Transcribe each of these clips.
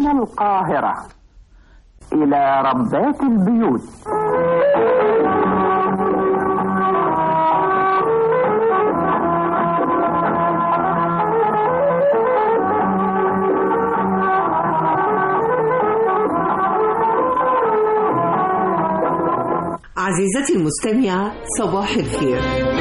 من القاهرة إلى ربات البيوت عزيزتي المستمعة صباح الخير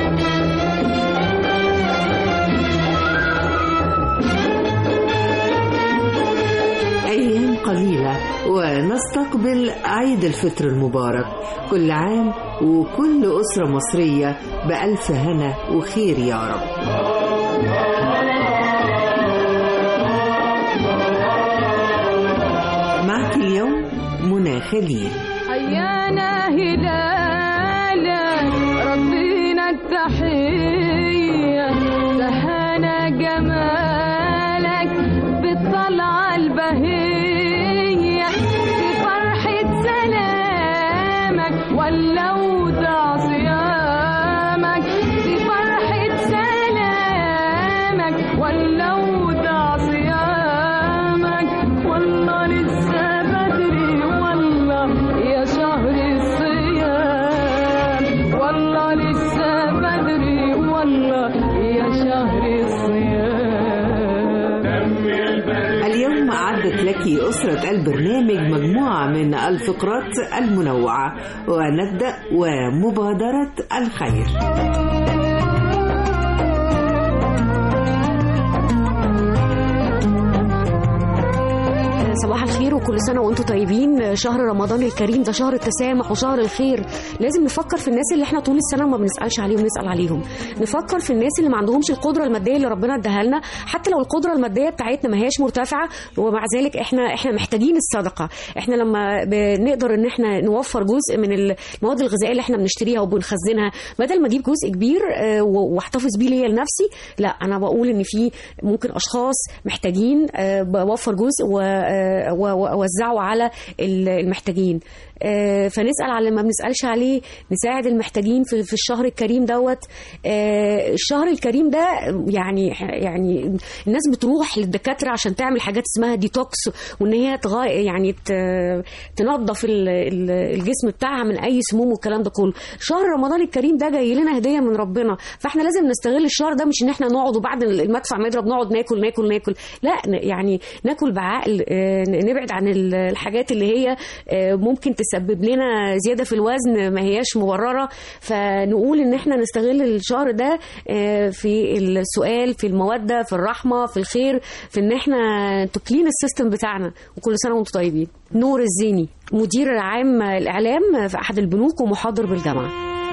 أيام قليلة ونستقبل عيد الفطر المبارك كل عام وكل أسرة مصرية بألف هنا وخير يا رب معك اليوم منى خليل حيانا هلالا ربنا التحية دهانا جمالك بالطلعة البهية في فرحة سلامك ولو ضاع صيامك في فرحة سلامك ولو ضاع صيامك والله لسه بدري والله يا شهر الصيام والله لسه بدري والله يا شهر الصيام اليوم أعدت لك أسرة البرنامج مجموعة من الفقرات المنوعة ونبدأ ومبادرة الخير صباح الخير وكل سنة وانتم طيبين شهر رمضان الكريم ده شهر التسامح وشهر الخير لازم نفكر في الناس اللي احنا طول السنة ما بنسألش عليهم نسأل عليهم نفكر في الناس اللي ما عندهمش القدرة المادية اللي ربنا اداها لنا حتى لو القدرة المادية بتاعتنا ما هياش مرتفعة ومع ذلك احنا احنا محتاجين الصدقة احنا لما بنقدر ان احنا نوفر جزء من المواد الغذائية اللي احنا بنشتريها وبنخزنها بدل ما اجيب جزء كبير آه، و- واحتفظ بيه ليا لنفسي لا انا بقول ان في ممكن اشخاص محتاجين آه، بوفر جزء و- آه، و- واوزعه على ال- المحتاجين آه، فنسال على اللي ما بنسالش عليه نساعد المحتاجين في في الشهر الكريم دوت آه، الشهر الكريم ده يعني يعني الناس بتروح للدكاتره عشان تعمل حاجات اسمها ديتوكس وان هي تغير يعني ت- تنظف ال- ال- الجسم بتاعها من اي سموم والكلام ده كله شهر رمضان الكريم ده جاي لنا هديه من ربنا فاحنا لازم نستغل الشهر ده مش ان احنا نقعد وبعد المدفع ما يضرب نقعد ناكل ناكل ناكل لا ن- يعني ناكل بعقل آه، نبعد عن ال- الحاجات اللي هي آه، ممكن تسبب لنا زياده في الوزن ما هياش مبرره فنقول ان احنا نستغل الشهر ده آه، في السؤال في الموده في الرحمه في الخير في ان احنا تكلين السيستم بتاعنا وكل سنه وانتم طيبين نور الزيني مدير عام الاعلام في احد البنوك ومحاضر بالجامعه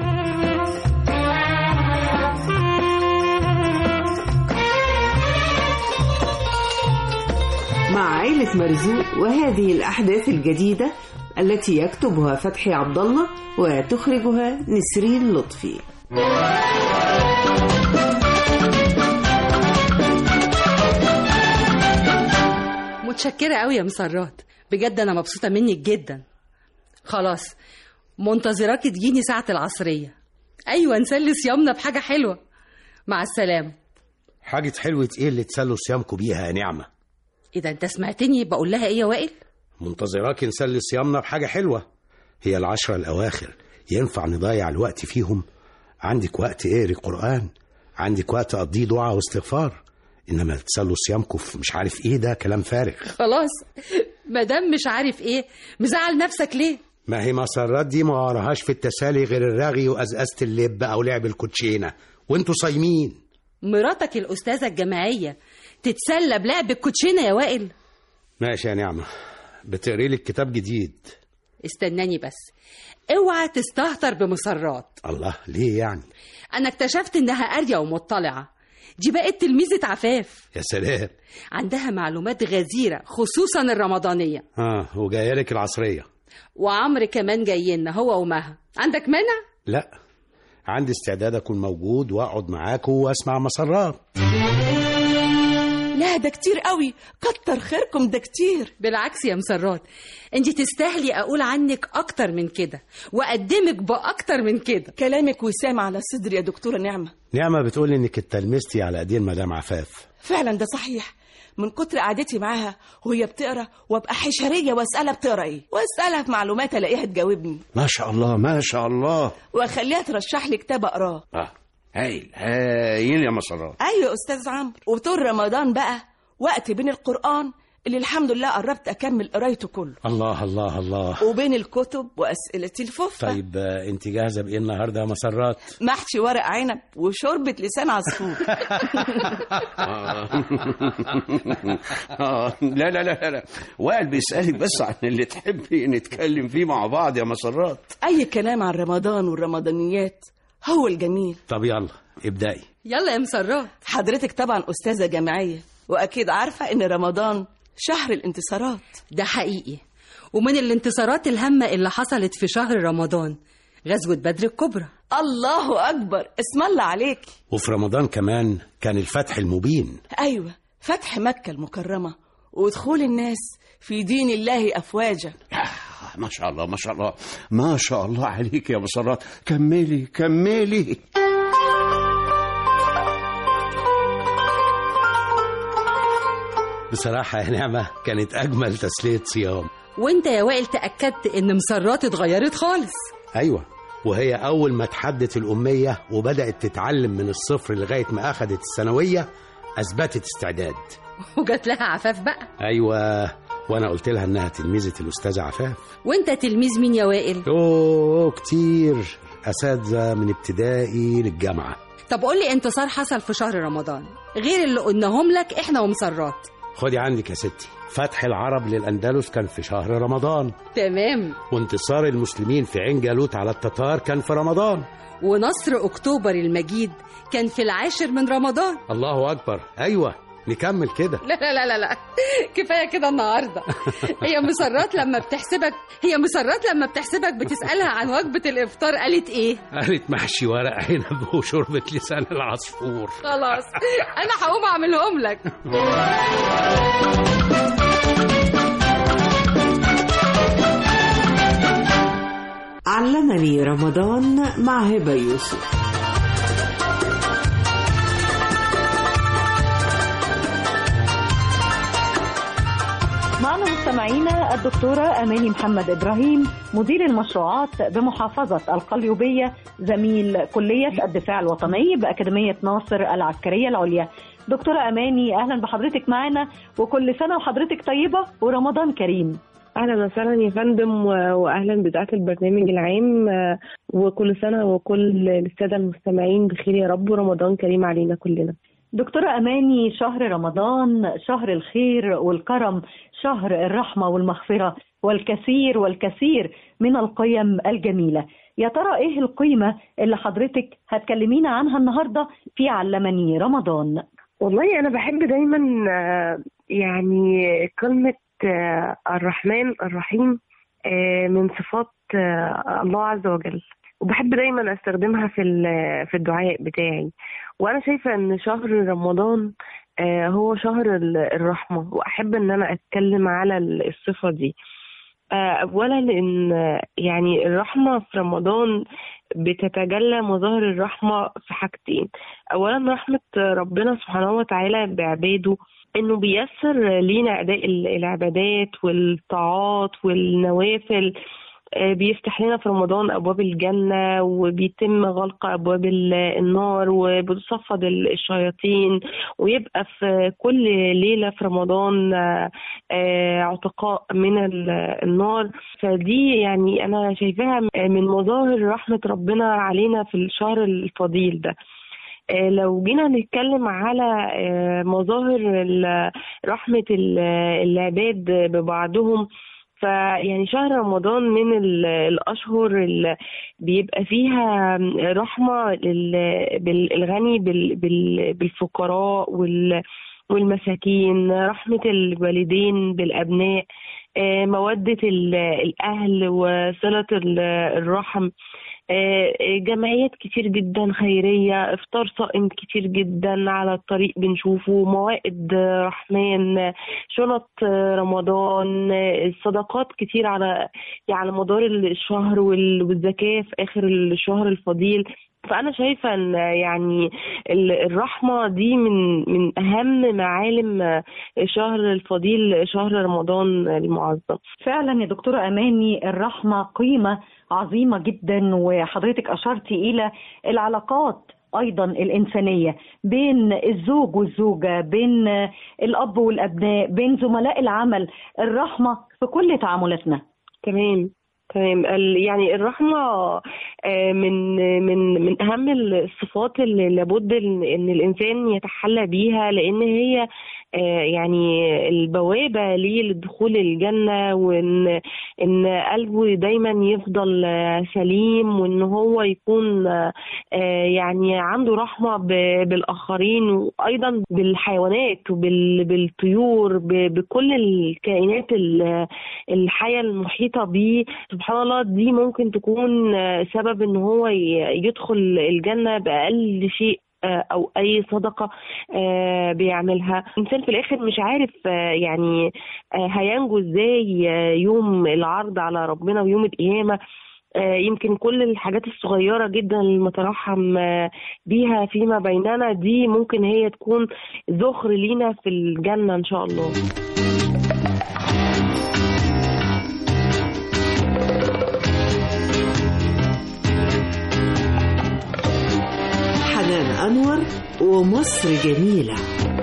مع عائلة مرزوق وهذه الأحداث الجديدة التي يكتبها فتحي عبد الله وتخرجها نسرين لطفي متشكرة قوي يا مسرات بجد أنا مبسوطة منك جدا خلاص منتظراكي تجيني ساعة العصرية أيوة نسلي صيامنا بحاجة حلوة مع السلامة حاجة حلوة ايه اللي تسلوا صيامكم بيها يا نعمة إيه ده أنت سمعتني بقول لها إيه يا وائل منتظراك نسلي صيامنا بحاجة حلوة هي العشرة الأواخر ينفع نضيع الوقت فيهم عندك وقت اقري قرآن عندك وقت أقضيه دعاء واستغفار إنما تسلوا صيامكم في مش عارف ايه ده كلام فارغ خلاص مدام مش عارف إيه مزعل نفسك ليه ما هي مسرات دي ما وراهاش في التسالي غير الرغي وأزأزة اللب أو لعب الكوتشينة وانتوا صايمين مراتك الأستاذة الجامعية تتسلى بلعب الكوتشينة يا وائل ماشي يا نعمة بتقري لك كتاب جديد استناني بس اوعى تستهتر بمسرات الله ليه يعني انا اكتشفت انها قاريه ومطلعه دي بقت تلميذة عفاف يا سلام عندها معلومات غزيرة خصوصا الرمضانية اه وجايه لك العصريه وعمرو كمان جاي لنا هو ومها عندك مانع؟ لا عندي استعداد اكون موجود واقعد معاكم واسمع مسرات لا ده كتير قوي كتر خيركم ده كتير بالعكس يا مسرات انت تستاهلي اقول عنك اكتر من كده واقدمك باكتر من كده كلامك وسام على صدري يا دكتورة نعمة نعمه بتقول انك اتلمستي على ايدين مدام عفاف فعلا ده صحيح من كتر قعدتي معاها وهي بتقرا وابقى حشريه واسالها بتقرا ايه واسالها في معلومات الاقيها تجاوبني ما شاء الله ما شاء الله واخليها ترشح لي كتاب اقراه اه هايل هايل يا مسرات ايوه يا استاذ عمرو وطول رمضان بقى وقت بين القران اللي الحمد لله قربت اكمل قرايته كله الله الله الله وبين الكتب واسئله الفوفه طيب آه، انت جاهزه بايه النهارده يا مسرات محشي ورق عنب وشوربه لسان عصفور آه. آه. لا لا لا لا لا وائل بيسألك بس عن اللي تحبي نتكلم فيه مع بعض يا مسرات اي كلام عن رمضان والرمضانيات هو الجميل طب يلا ابدأي يلا يا مسرات حضرتك طبعا استاذه جامعيه واكيد عارفه ان رمضان شهر الانتصارات ده حقيقي ومن الانتصارات الهامة اللي حصلت في شهر رمضان غزوة بدر الكبرى الله اكبر اسم الله عليك وفي رمضان كمان كان الفتح المبين ايوه فتح مكه المكرمه ودخول الناس في دين الله افواجا آه، ما شاء الله ما شاء الله ما شاء الله عليك يا مسرات كملي كملي بصراحة يا نعمة كانت أجمل تسلية صيام وانت يا وائل تأكدت ان مسرات اتغيرت خالص أيوة وهي أول ما اتحدت الأمية وبدأت تتعلم من الصفر لغاية ما أخدت الثانوية أثبتت استعداد وجات لها عفاف بقى أيوة وأنا قلت لها إنها تلميذة الأستاذة عفاف وانت تلميذ مين يا وائل أوه كتير أساتذة من ابتدائي للجامعة طب قول لي انتصار حصل في شهر رمضان غير اللي قلناهم لك احنا ومسرات خدي عندك يا ستي فتح العرب للأندلس كان في شهر رمضان تمام وانتصار المسلمين في عين جالوت على التتار كان في رمضان ونصر اكتوبر المجيد كان في العاشر من رمضان الله أكبر أيوة نكمل كده لا لا لا لا لا كفايه كده النهارده هي مسرات لما بتحسبك هي مسرات لما بتحسبك بتسالها عن وجبه الافطار قالت ايه قالت محشي ورق عنب وشوربة لسان العصفور خلاص انا هقوم اعملهم لك علمني رمضان مع هبة يوسف معنا مستمعينا الدكتورة أماني محمد إبراهيم مدير المشروعات بمحافظة القليوبية زميل كلية الدفاع الوطني بأكاديمية ناصر العسكرية العليا دكتورة أماني أهلا بحضرتك معنا وكل سنة وحضرتك طيبة ورمضان كريم اهلا وسهلا يا فندم و- واهلا بذات البرنامج العام آه، وكل سنه وكل الساده المستمعين بخير يا رب ورمضان كريم علينا كلنا دكتورة أماني شهر رمضان شهر الخير والكرم شهر الرحمة والمغفرة والكثير والكثير من القيم الجميلة يا ترى إيه القيمة اللي حضرتك هتكلمينا عنها النهاردة في علمني رمضان والله انا بحب دايما آه، يعني كلمه آه، الرحمن الرحيم آه، من صفات آه، الله عز وجل وبحب دايما استخدمها في ال- في الدعاء بتاعي وانا شايفه ان شهر رمضان آه، هو شهر ال- الرحمه واحب ان انا اتكلم على ال- الصفه دي آه، اولا لان آه، يعني الرحمه في رمضان بتتجلى مظاهر الرحمه في حاجتين اولا رحمه ربنا سبحانه وتعالى بعباده انه بيسر لينا اداء ال- العبادات والطاعات والنوافل آه، بيفتح لنا في رمضان ابواب الجنه وبيتم غلق ابواب ال- النار وبتصفد ال- الشياطين ويبقى في كل ليله في رمضان آه، آه، عتقاء من ال- النار فدي يعني انا شايفاها من مظاهر رحمه ربنا علينا في الشهر الفضيل ده آه، لو جينا نتكلم على آه، مظاهر ال- رحمة ال- العباد ببعضهم فيعني شهر رمضان من ال- الأشهر اللي بيبقى فيها رحمة لل- بالغني بال- بال- بالفقراء وال- والمساكين رحمة الوالدين بالأبناء آه، مودة ال- الأهل وصلة ال- الرحم آه، جمعيات كتير جدا خيرية افطار صائم كتير جدا على الطريق بنشوفه موائد رحمن شنط رمضان الصدقات كتير على يعني على مدار الشهر وال- والزكاة في آخر الشهر الفضيل فأنا شايفة إن يعني ال- الرحمة دي من من أهم معالم شهر الفضيل شهر رمضان المعظم فعلا يا دكتورة أماني الرحمة قيمة عظيمة جدا وحضرتك أشرتي إلى العلاقات أيضا الإنسانية بين الزوج والزوجة بين الأب والأبناء بين زملاء العمل الرحمة في كل تعاملاتنا تمام تمام ال- يعني الرحمة آه، من من من أهم الصفات اللي لابد إن إن الإنسان يتحلى بيها لأن هي آه، يعني البوابة ليه لدخول الجنة وإن إن قلبه دايما يفضل آه، سليم وإن هو يكون آه، آه، يعني عنده رحمة ب- بالآخرين وأيضا بالحيوانات وبالطيور بكل الكائنات ال- الحياة المحيطة بيه سبحان الله دي ممكن تكون آه، سبب ان هو ي- يدخل الجنة بأقل شيء آه، او اي صدقه آه، بيعملها الانسان في الاخر مش عارف آه، يعني آه، هينجو ازاي آه، يوم العرض على ربنا ويوم القيامه آه، يمكن كل الحاجات الصغيرة جدا اللي نترحم آه، بيها فيما بيننا دي ممكن هي تكون ذخر لينا في الجنة إن شاء الله حنان أنور ومصر جميلة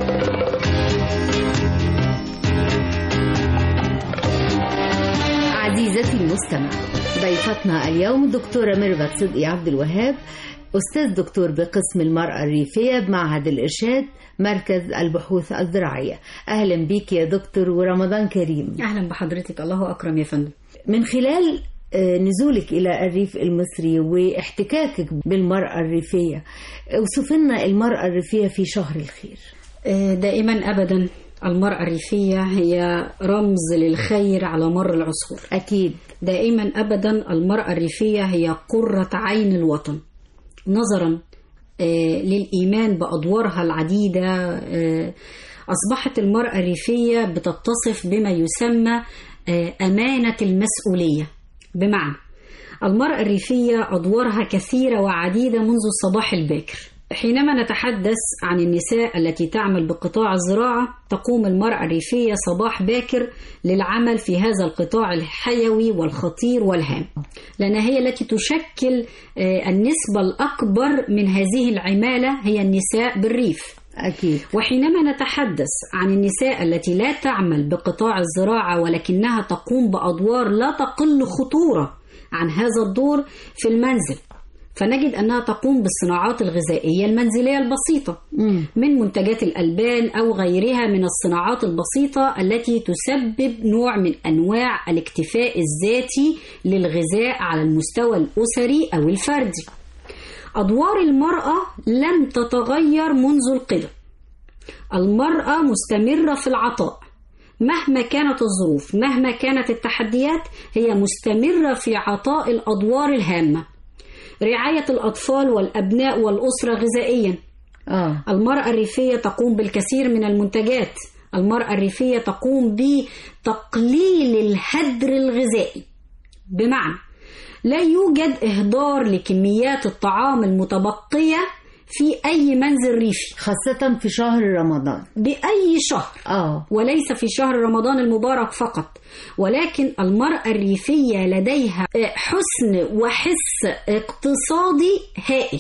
عزيزتي المستمع ضيفتنا اليوم دكتورة ميرفت صدقي عبد الوهاب أستاذ دكتور بقسم المرأة الريفية بمعهد الإرشاد مركز البحوث الزراعية أهلا بيك يا دكتور ورمضان كريم اهلا بحضرتك الله اكرم يا فندم من خلال آه، نزولك إلى الريف المصري واحتكاكك بالمرأة الريفية اوصف لنا المرأة الريفية في شهر الخير آه، دائما ابدا المرأة الريفية هي رمز للخير على مر العصور أكيد دائما ابدا المرأة الريفية هي قرة عين الوطن نظرا آه، للإيمان بأدوارها العديدة آه، أصبحت المرأة الريفية بتتصف بما يسمى آه، أمانة المسؤولية بمعنى المرأة الريفية أدوارها كثيرة وعديدة منذ الصباح الباكر حينما نتحدث عن النساء التي تعمل بقطاع الزراعة تقوم المرأة الريفية صباح باكر للعمل في هذا القطاع الحيوي والخطير والهام لأنها هي التي تشكل آه، النسبة الأكبر من هذه العمالة هي النساء بالريف أكيد وحينما نتحدث عن النساء التي لا تعمل بقطاع الزراعة ولكنها تقوم بأدوار لا تقل خطورة عن هذا الدور في المنزل فنجد أنها تقوم بالصناعات الغذائية المنزلية البسيطة من منتجات الألبان أو غيرها من الصناعات البسيطة التي تسبب نوع من أنواع الاكتفاء الذاتي للغذاء على المستوى الأسري أو الفردي أدوار المرأة لم تتغير منذ القدم المرأة مستمرة في العطاء مهما كانت الظروف مهما كانت التحديات هي مستمرة في عطاء الأدوار الهامة رعاية الأطفال والأبناء والأسرة غذائيا آه. المرأة الريفية تقوم بالكثير من المنتجات المرأة الريفية تقوم بتقليل الهدر الغذائي بمعنى لا يوجد إهدار لكميات الطعام المتبقية في أي منزل ريفي خاصة في شهر رمضان بأي شهر آه. وليس في شهر رمضان المبارك فقط ولكن المرأة الريفية لديها حسن وحس اقتصادي هائل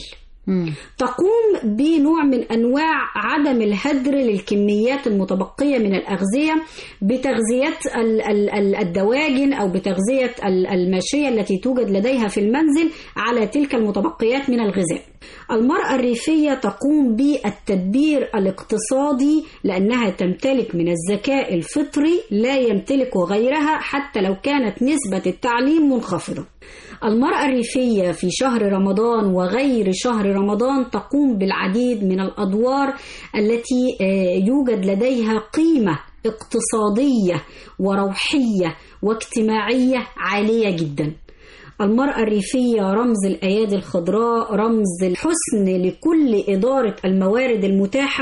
تقوم بنوع من انواع عدم الهدر للكميات المتبقيه من الاغذيه بتغذيه ال- ال- ال- الدواجن او بتغذيه ال- الماشيه التي توجد لديها في المنزل على تلك المتبقيات من الغذاء. المراه الريفيه تقوم بالتدبير الاقتصادي لانها تمتلك من الذكاء الفطري لا يمتلكه غيرها حتى لو كانت نسبه التعليم منخفضه. المرأة الريفية في شهر رمضان وغير شهر رمضان تقوم بالعديد من الأدوار التي آه، يوجد لديها قيمة اقتصادية وروحية واجتماعية عالية جدا المرأة الريفية رمز الأيادي الخضراء رمز الحسن لكل إدارة الموارد المتاحة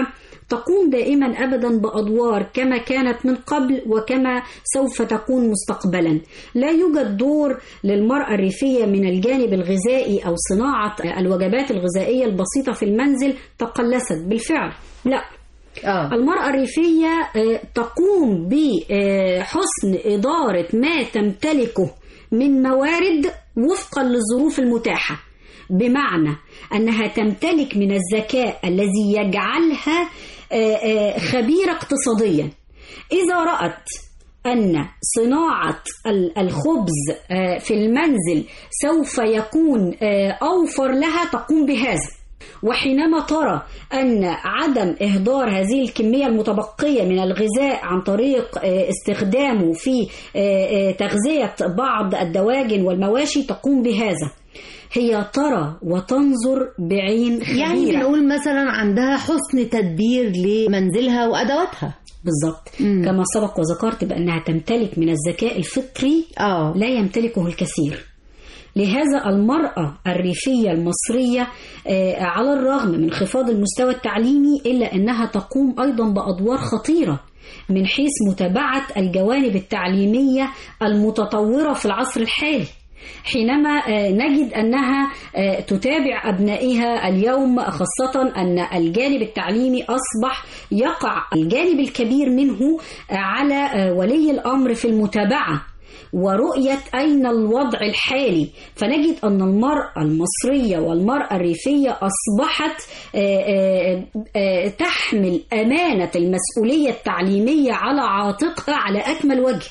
تقوم دائما أبدا بأدوار كما كانت من قبل وكما سوف تكون مستقبلا لا يوجد دور للمرأة الريفية من الجانب الغذائي أو صناعة الوجبات الغذائية البسيطة في المنزل تقلصت بالفعل لا آه. المرأة الريفية آه، تقوم بحسن إدارة ما تمتلكه من موارد وفقا للظروف المتاحة بمعنى أنها تمتلك من الذكاء الذي يجعلها آه، آه، خبيرة اقتصاديا إذا رأت أن صناعة ال- الخبز آه، في المنزل سوف يكون آه، أوفر لها تقوم بهذا وحينما ترى أن عدم إهدار هذه الكمية المتبقية من الغذاء عن طريق آه، استخدامه في آه، آه، تغذية بعض الدواجن والمواشي تقوم بهذا هي ترى وتنظر بعين خبيرة يعني بنقول مثلا عندها حسن تدبير لمنزلها وأدواتها بالضبط كما سبق وذكرت بأنها تمتلك من الذكاء الفطري آه. لا يمتلكه الكثير لهذا المرأة الريفية المصرية آه، على الرغم من انخفاض المستوى التعليمي إلا أنها تقوم أيضا بأدوار خطيرة من حيث متابعة الجوانب التعليمية المتطورة في العصر الحالي حينما آه، نجد أنها آه، تتابع أبنائها اليوم خاصة أن الجانب التعليمي أصبح يقع الجانب الكبير منه آه، على آه، ولي الأمر في المتابعة ورؤية أين الوضع الحالي فنجد أن المرأة المصرية والمرأة الريفية أصبحت آه، آه، آه، تحمل أمانة المسؤولية التعليمية على عاتقها على أكمل وجه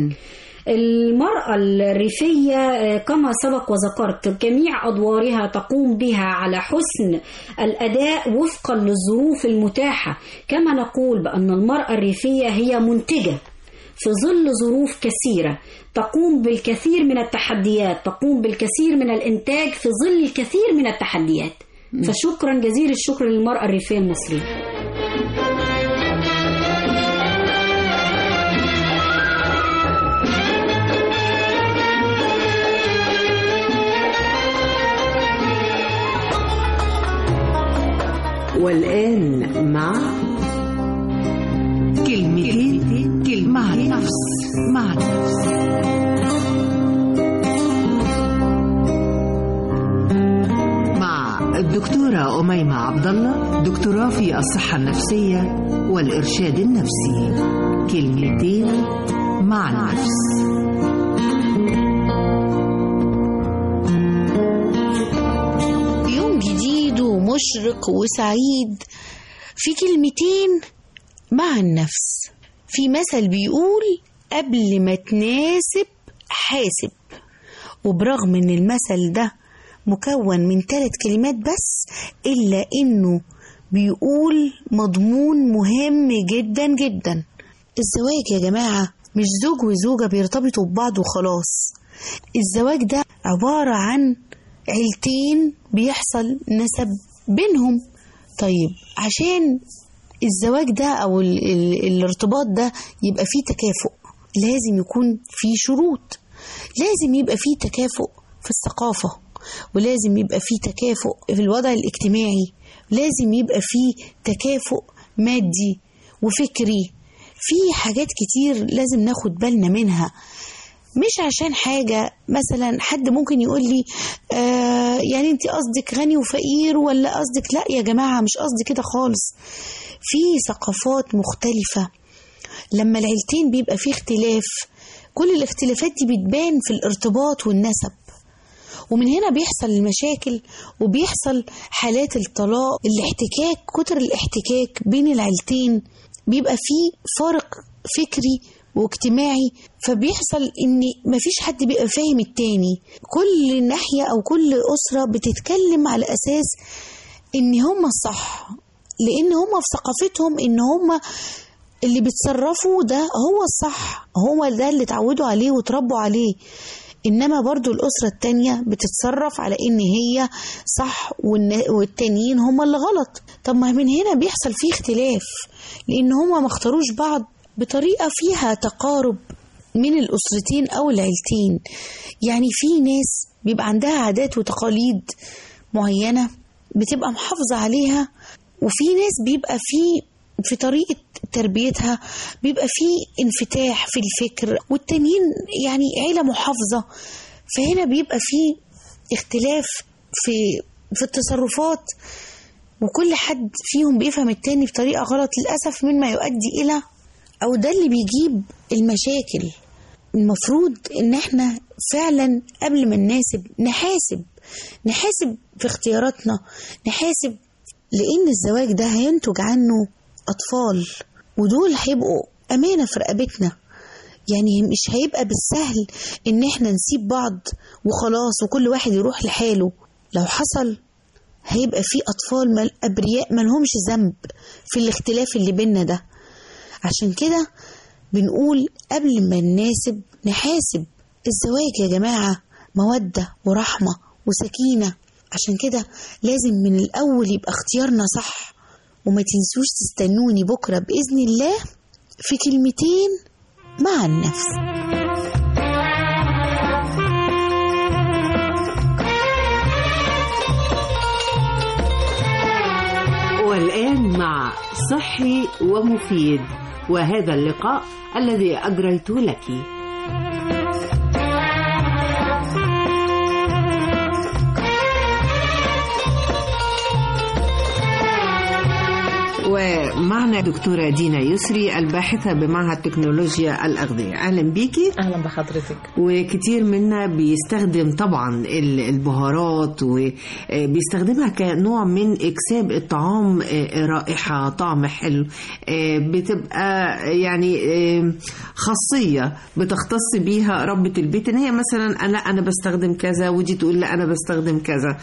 المرأة الريفية آه، كما سبق وذكرت جميع أدوارها تقوم بها على حسن الأداء وفقا للظروف المتاحة كما نقول بأن المرأة الريفية هي منتجة في ظل ظروف كثيرة تقوم بالكثير من التحديات تقوم بالكثير من الإنتاج في ظل الكثير من التحديات فشكرا جزيل الشكر للمرأة الريفية المصرية والآن مع كلمتين كلمة مع النفس مع النفس مع الدكتورة أميمة عبد الله دكتوراه في الصحة النفسية والإرشاد النفسي كلمتين مع النفس يوم جديد ومشرق وسعيد في كلمتين مع النفس في مثل بيقول قبل ما تناسب حاسب وبرغم ان المثل ده مكون من ثلاث كلمات بس الا انه بيقول مضمون مهم جدا جدا الزواج يا جماعة مش زوج وزوجة بيرتبطوا ببعض وخلاص الزواج ده عبارة عن عيلتين بيحصل نسب بينهم طيب عشان الزواج ده او ال ال الارتباط ده يبقى فيه تكافؤ لازم يكون فيه شروط لازم يبقى فيه تكافؤ في الثقافة ولازم يبقى فيه تكافؤ في الوضع الاجتماعي لازم يبقى فيه تكافؤ مادي وفكري في حاجات كتير لازم ناخد بالنا منها مش عشان حاجة مثلا حد ممكن يقول لي آه يعني انت قصدك غني وفقير ولا قصدك لا يا جماعة مش قصدي كده خالص في ثقافات مختلفة لما العيلتين بيبقى فيه اختلاف كل الاختلافات دي بتبان في الارتباط والنسب ومن هنا بيحصل المشاكل وبيحصل حالات الطلاق الاحتكاك كتر الاحتكاك بين العيلتين بيبقى فيه فارق فكري واجتماعي فبيحصل ان مفيش حد بيبقى فاهم التاني كل ناحية او كل اسرة بتتكلم على اساس ان هما الصح لان هما في ثقافتهم ان هما اللي بيتصرفوا ده هو الصح هو ده اللي اتعودوا عليه وتربوا عليه انما برضو الاسرة التانية بتتصرف على ان هي صح والن- والتانيين هما اللي غلط طب ما من هنا بيحصل فيه اختلاف لان هما ما اختاروش بعض بطريقة فيها تقارب من الأسرتين أو العيلتين يعني في ناس بيبقى عندها عادات وتقاليد معينة بتبقى محافظة عليها وفي ناس بيبقى في في طريقة تربيتها بيبقى فيه انفتاح في الفكر والتانيين يعني عيلة محافظة فهنا بيبقى فيه اختلاف في في التصرفات وكل حد فيهم بيفهم التاني بطريقة غلط للأسف مما يؤدي إلى أو ده اللي بيجيب المشاكل المفروض إن احنا فعلا قبل ما نناسب نحاسب نحاسب في اختياراتنا نحاسب لأن الزواج ده هينتج عنه أطفال ودول هيبقوا أمانة في رقبتنا يعني مش هيبقى بالسهل إن احنا نسيب بعض وخلاص وكل واحد يروح لحاله لو حصل هيبقى في أطفال مل أبرياء ملهمش ذنب في الاختلاف اللي بينا ده عشان كده بنقول قبل ما نناسب نحاسب الزواج يا جماعة مودة ورحمة وسكينة عشان كده لازم من الأول يبقى اختيارنا صح وما تنسوش تستنوني بكرة بإذن الله في كلمتين مع النفس والآن مع صحي ومفيد وهذا اللقاء الذي أجريت لك ومعنا دكتورة دينا يسري الباحثة بمعهد تكنولوجيا الأغذية أهلا بيكي أهلا بحضرتك وكتير منا بيستخدم طبعا ال- البهارات وبيستخدمها كنوع من إكساب الطعام آه، رائحة طعم حلو آه، بتبقى يعني آه، خاصية بتختص بيها ربة البيت إن هي مثلا لا أنا بستخدم كذا ودي تقول لا أنا بستخدم كذا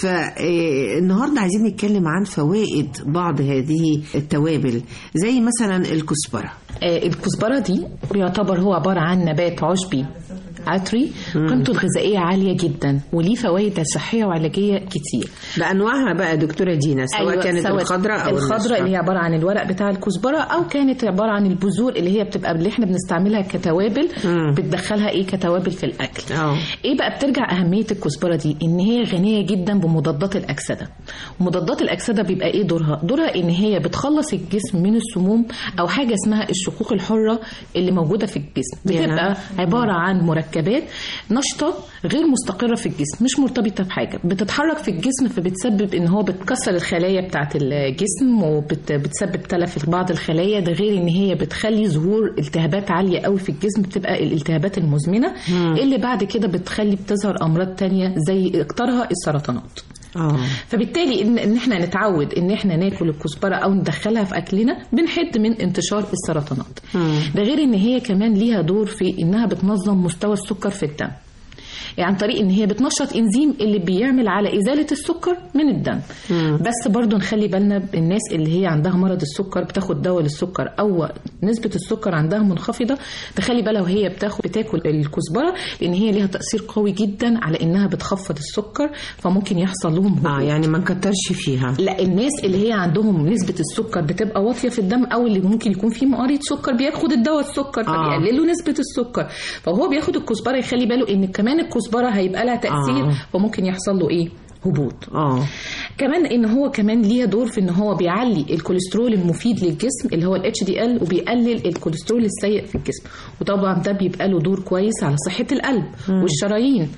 فالنهاردة عايزين نتكلم عن فوائد بعض هذه التوابل زي مثلا الكزبرة آه، الكزبرة دي بيعتبر هو عبارة عن نبات عشبي عطري قيمته الغذائية عالية جدا وليه فوائد صحية وعلاجية كتير بأنواعها بقى دكتورة دينا سواء أيوة كانت سواء الخضراء أو الخضراء الناشفة. اللي هي عبارة عن الورق بتاع الكزبرة أو كانت عبارة عن البذور اللي هي بتبقى اللي احنا بنستعملها كتوابل بتدخلها ايه كتوابل في الأكل ايه بقى بترجع أهمية الكزبرة دي إن هي غنية جدا بمضادات الأكسدة ومضادات الأكسدة بيبقى ايه دورها دورها إن هي بتخلص الجسم من السموم أو حاجة اسمها الشقوق الحرة اللي موجودة في الجسم يا. بتبقى عبارة عن مركبات نشطة غير مستقرة في الجسم مش مرتبطة بحاجة بتتحرك في الجسم فبتسبب ان هو بتكسر الخلايا بتاعة الجسم وبتسبب تلف في بعض الخلايا ده غير ان هي بتخلي ظهور التهابات عالية قوي في الجسم بتبقى الالتهابات المزمنة مم. اللي بعد كده بتخلي بتظهر امراض تانية زي اكترها السرطانات اه فبالتالي ان ان احنا نتعود ان احنا ناكل الكزبره او ندخلها في اكلنا بنحد من انتشار السرطانات ده غير ان هي كمان ليها دور في انها بتنظم مستوى السكر في الدم يعني عن طريق ان هي بتنشط انزيم اللي بيعمل على ازاله السكر من الدم بس برضو نخلي بالنا الناس اللي هي عندها مرض السكر بتاخد دواء للسكر او نسبه السكر عندها منخفضه تخلي بالها وهي بتاخد بتاكل الكزبره لان هي ليها تاثير قوي جدا على انها بتخفض السكر فممكن يحصل لهم اه يعني ما نكترش فيها لا الناس اللي هي عندهم نسبة السكر بتبقى واطية في الدم أو اللي ممكن يكون فيه مريض سكر بياخد الدواء السكر فبيقللوا نسبة السكر فهو بياخد الكزبرة يخلي باله إن كمان الكزبرة هيبقى لها تأثير آه. فممكن يحصل له إيه هبوط اه كمان ان هو كمان ليها دور في ان هو بيعلي الكوليسترول المفيد للجسم اللي هو الاتش دي ال وبيقلل الكوليسترول السيء في الجسم وطبعا ده بيبقى له دور كويس على صحة القلب والشرايين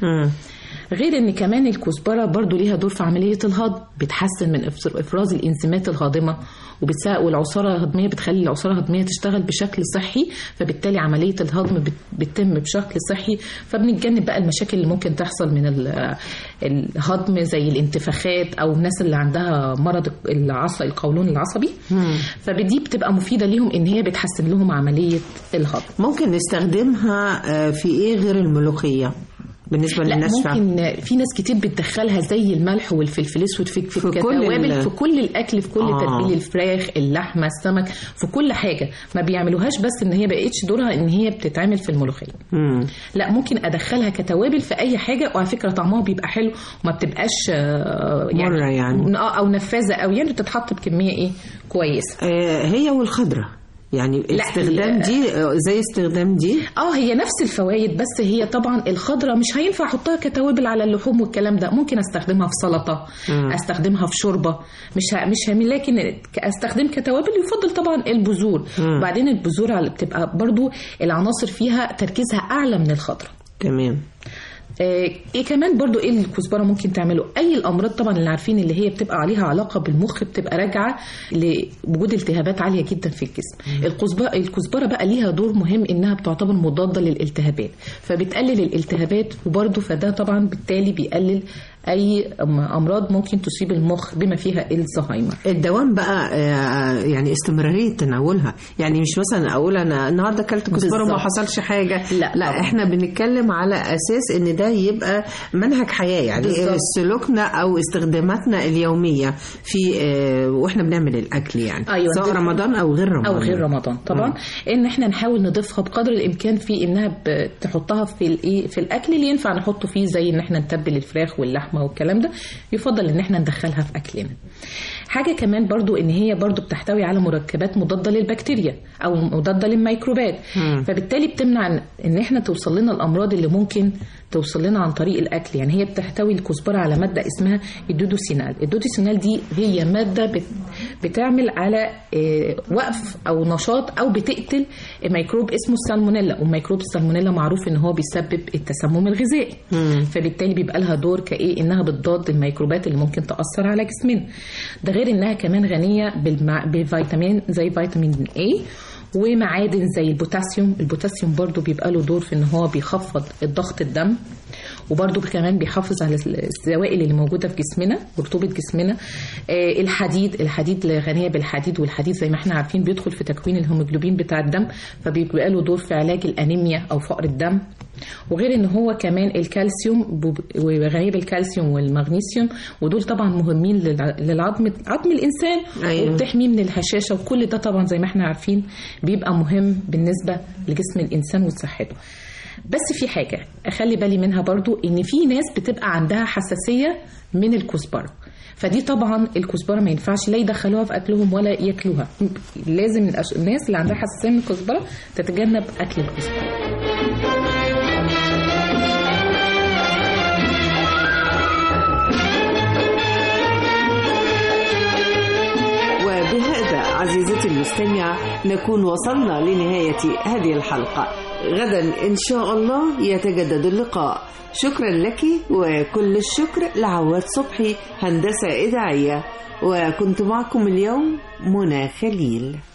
غير ان كمان الكزبره برضو ليها دور في عمليه الهضم بتحسن من إفز- افراز الانزيمات الهاضمه وبتساعد والعصاره الهضميه بتخلي العصاره الهضميه تشتغل بشكل صحي فبالتالي عمليه الهضم بت- بتتم بشكل صحي فبنتجنب بقى المشاكل اللي ممكن تحصل من ال- الهضم زي الانتفاخات او الناس اللي عندها مرض العصب القولون العصبي فدي بتبقى مفيده ليهم ان هي بتحسن لهم عمليه الهضم ممكن نستخدمها آه، في ايه غير الملوخية بالنسبة لا للناس ممكن في ناس كتير بتدخلها زي الملح والفلفل الاسود في, في, في كل كتوابل ال- في كل الاكل في كل آه. آه. تتبيل الفراخ اللحمه السمك في كل حاجه ما بيعملوهاش بس ان هي بقتش دورها ان هي بتتعمل في الملوخيه مم. لا ممكن ادخلها كتوابل في اي حاجه وعلى فكره طعمها بيبقى حلو وما بتبقاش آه، مرة يعني. اه او نفاذه قوي يعني بتتحط بكميه ايه كويسه آه، هي والخضرة يعني لا، استخدام هي- دي آه، زي استخدام دي اه هي نفس الفوائد بس هي طبعا الخضره مش هينفع احطها كتوابل على اللحوم والكلام ده ممكن استخدمها في سلطه مم. استخدمها في شوربه مش ه... مش هم... لكن ك- استخدم كتوابل يفضل طبعا البذور مم. وبعدين البذور على- بتبقى برضو العناصر فيها تركيزها اعلى من الخضره تمام آه، ايه كمان برضو ايه الكزبره ممكن تعمله اي الامراض طبعا اللي عارفين اللي هي بتبقى عليها علاقه بالمخ بتبقى راجعه لوجود التهابات عاليه جدا في الجسم الكزبره الكزبره بقى ليها دور مهم انها بتعتبر مضاده للالتهابات فبتقلل الالتهابات وبرضو فده طبعا بالتالي بيقلل اي أم- امراض ممكن تصيب المخ بما فيها الزهايمر الدوام بقى آه، يعني استمرارية تناولها يعني مش مثلا اقول انا النهارده اكلت كزبره وما بالظبط. حصلش حاجه لا لا طبعاً. احنا بنتكلم على اساس ان ده يبقى منهج حياه يعني بالظبط. سلوكنا او استخداماتنا اليوميه في آه، واحنا بنعمل الاكل يعني أيوة، سواء دي- رمضان او غير رمضان او غير رمضان طبعا مم. ان احنا نحاول نضيفها بقدر الامكان في انها ب- تحطها في الايه في الاكل اللي ينفع نحطه فيه زي ان احنا نتبل الفراخ واللحمه والكلام ده يفضل ان احنا ندخلها في اكلنا حاجه كمان برضو ان هي برضو بتحتوي على مركبات مضاده للبكتيريا او مضاده للميكروبات مم. فبالتالي بتمنع ان- ان احنا توصل لنا الامراض اللي ممكن توصل لنا عن طريق الاكل يعني هي بتحتوي الكزبره على ماده اسمها الدودوسينال الدودوسينال دي هي ماده بت بتعمل على آه، وقف او نشاط او بتقتل ميكروب اسمه السالمونيلا وميكروب السالمونيلا معروف ان هو بيسبب التسمم الغذائي مم. فبالتالي بيبقى لها دور كايه انها بتضاد الميكروبات اللي ممكن تاثر على جسمنا ده غير انها كمان غنيه بالمع... بفيتامين زي فيتامين A ومعادن زي البوتاسيوم البوتاسيوم برضو بيبقى له دور في ان هو بيخفض الضغط الدم وبرضو كمان بيحافظ على السوائل اللي موجوده في جسمنا ورطوبه جسمنا آه الحديد الحديد غنيه بالحديد والحديد زي ما احنا عارفين بيدخل في تكوين الهيموجلوبين بتاع الدم فبيبقى له دور في علاج الانيميا او فقر الدم وغير ان هو كمان الكالسيوم بب- وغنيه بالكالسيوم والمغنيسيوم ودول طبعا مهمين للع- للعظم عظم الانسان أيوة. وبتحميه من الهشاشه وكل ده طبعا زي ما احنا عارفين بيبقى مهم بالنسبه لجسم الانسان وصحته بس في حاجه اخلي بالي منها برضو ان في ناس بتبقى عندها حساسيه من الكزبره فدي طبعا الكزبره ما ينفعش لا يدخلوها في اكلهم ولا ياكلوها لازم الأش- الناس اللي عندها حساسيه من الكزبره تتجنب اكل الكزبره وبهذا عزيزتي المستمعة نكون وصلنا لنهاية هذه الحلقة غدا إن شاء الله يتجدد اللقاء شكرا لك وكل الشكر لعواد صبحي هندسة إذاعية وكنت معكم اليوم منى خليل